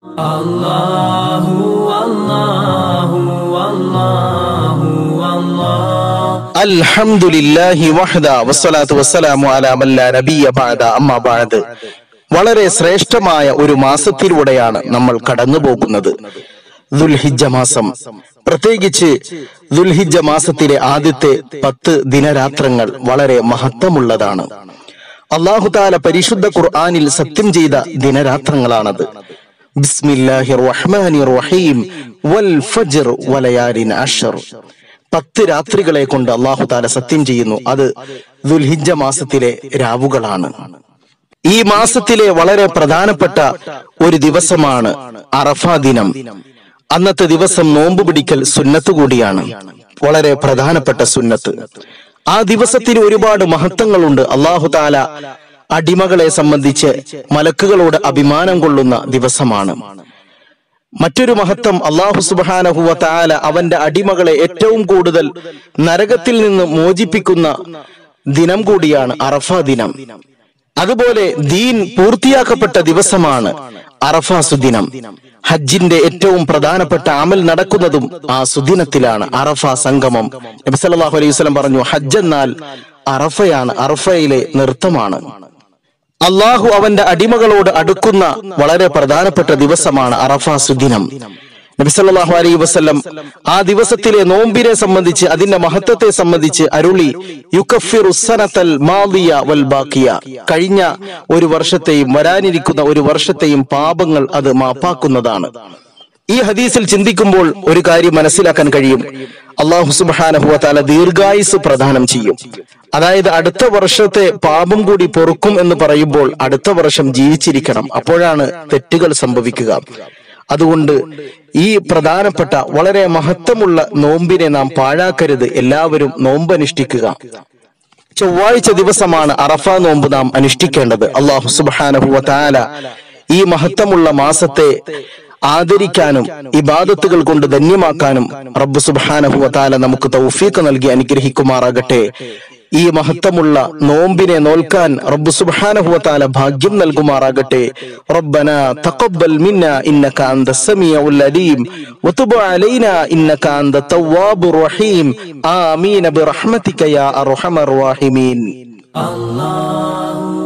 الله والله والله والله അൽഹംദുലില്ലാഹി വഹദ വസ്സലാത്തു വസ്സലാമു അലാ മൻ ലാ നബിയ ബഅദ അമ്മാ ബഅദ് വളരെ ശ്രേഷ്ഠമായ ഒരു മാസത്തിലൂടെയാണ് നമ്മൾ കടന്നു പോകുന്നത് ദുൽഹിജ്ജ മാസം പ്രത്യേകിച്ച് ദുൽഹിജ്ജ മാസത്തിലെ ആദ്യത്തെ പത്ത് ദിനരാത്രങ്ങൾ വളരെ മഹത്വമുള്ളതാണ് അള്ളാഹു താല പരിശുദ്ധ ഖുർആനിൽ സത്യം ചെയ്ത ദിനരാത്രങ്ങളാണത് ബിസ്മില്ലാഹിർ റഹ്മാനിർ റഹീം വൽ ഫജ്ർ വലയാലിൻ അഷർ പത്ത് രാത്രികളെ കൊണ്ട് അള്ളാഹു താല സത്യം ചെയ്യുന്നു അത് ദുൽഹിജ്ജ മാസത്തിലെ രാവുകളാണ് ഈ മാസത്തിലെ വളരെ പ്രധാനപ്പെട്ട ഒരു ദിവസമാണ് അറഫ ദിനം അന്നത്തെ ദിവസം നോമ്പ് പിടിക്കൽ സുന്നത്ത് കൂടിയാണ് വളരെ പ്രധാനപ്പെട്ട സുന്നത്ത് ആ ദിവസത്തിന് ഒരുപാട് മഹത്വങ്ങളുണ്ട് അള്ളാഹു താല അടിമകളെ സംബന്ധിച്ച് മലക്കുകളോട് അഭിമാനം കൊള്ളുന്ന ദിവസമാണ് മറ്റൊരു മഹത്വം അള്ളാഹു സുബാനഹുവ താല അവന്റെ അടിമകളെ ഏറ്റവും കൂടുതൽ നരകത്തിൽ നിന്ന് മോചിപ്പിക്കുന്ന ദിനം കൂടിയാണ് അറഫ ദിനം അതുപോലെ ദീൻ പൂർത്തിയാക്കപ്പെട്ട ദിവസമാണ് അറഫ സുദിനം ഹജ്ജിന്റെ ഏറ്റവും പ്രധാനപ്പെട്ട അമൽ നടക്കുന്നതും ആ സുദിനത്തിലാണ് അറഫ സംഗമം നബി സല്ലല്ലാഹു അലൈഹി വസല്ലം പറഞ്ഞു ഹജ്ജ് എന്നാൽ അറഫയാണ് അറഫയിലെ നൃത്തമാണ് അള്ളാഹു അവന്റെ അടിമകളോട് അടുക്കുന്ന വളരെ പ്രധാനപ്പെട്ട ദിവസമാണ് അറഫ സുദിനം നബി സല്ലല്ലാഹു അലൈഹി വസല്ലം ആ ദിവസത്തിലെ നോമ്പിനെ സംബന്ധിച്ച് അതിന്റെ മഹത്വത്തെ സംബന്ധിച്ച് അരുളി യുക്കഫിറു സനത്തൽ മാദിയ വൽ ബാക്കിയ കഴിഞ്ഞ ഒരു വർഷത്തെയും വരാനിരിക്കുന്ന ഒരു വർഷത്തെയും പാപങ്ങൾ അത് മാപ്പാക്കുന്നതാണ് ഈ ഹദീസിൽ ചിന്തിക്കുമ്പോൾ ഒരു കാര്യം മനസ്സിലാക്കാൻ കഴിയും അള്ളാഹു സുബാനഹുവ താല ദീർഘായുസ് പ്രദാനം ചെയ്യും അതായത് അടുത്ത വർഷത്തെ പാപം കൂടി പൊറുക്കും എന്ന് പറയുമ്പോൾ അടുത്ത വർഷം ജീവിച്ചിരിക്കണം അപ്പോഴാണ് തെറ്റുകൾ സംഭവിക്കുക അതുകൊണ്ട് ഈ പ്രധാനപ്പെട്ട വളരെ മഹത്വമുള്ള നോമ്പിനെ നാം പാഴാക്കരുത് എല്ലാവരും നോമ്പ് അനുഷ്ഠിക്കുക ചൊവ്വാഴ്ച ദിവസമാണ് അറഫ നോമ്പ് നാം അനുഷ്ഠിക്കേണ്ടത് അള്ളാഹു സുബാനഹുവ താല ഈ മഹത്വമുള്ള മാസത്തെ ആദരിക്കാനും ഇബാദത്തുകൾ കൊണ്ട് ധന്യമാക്കാനും റബ്ബ് സുബാനഹുവ താല നമുക്ക് തൗഫീഖ് നൽകി അനുഗ്രഹിക്കുമാറാകട്ടെ ഈ മഹത്വമുള്ള നോമ്പിനെ നോൽക്കാൻ റബ്ബ് സുബ്ഹാനഹു താല ഭാഗ്യം നൽകുമാറാകട്ടെ റബ്ബന തഖബ്ബൽ മിന്ന ഇന്നക അന്ത സമീഉൽ അലീം വതുബ് അലൈന ഇന്നക അന്ത തവ്വാബുർ റഹീം ആമീൻ ബിറഹ്മതിക യാ അർഹമർ റഹീമീൻ الله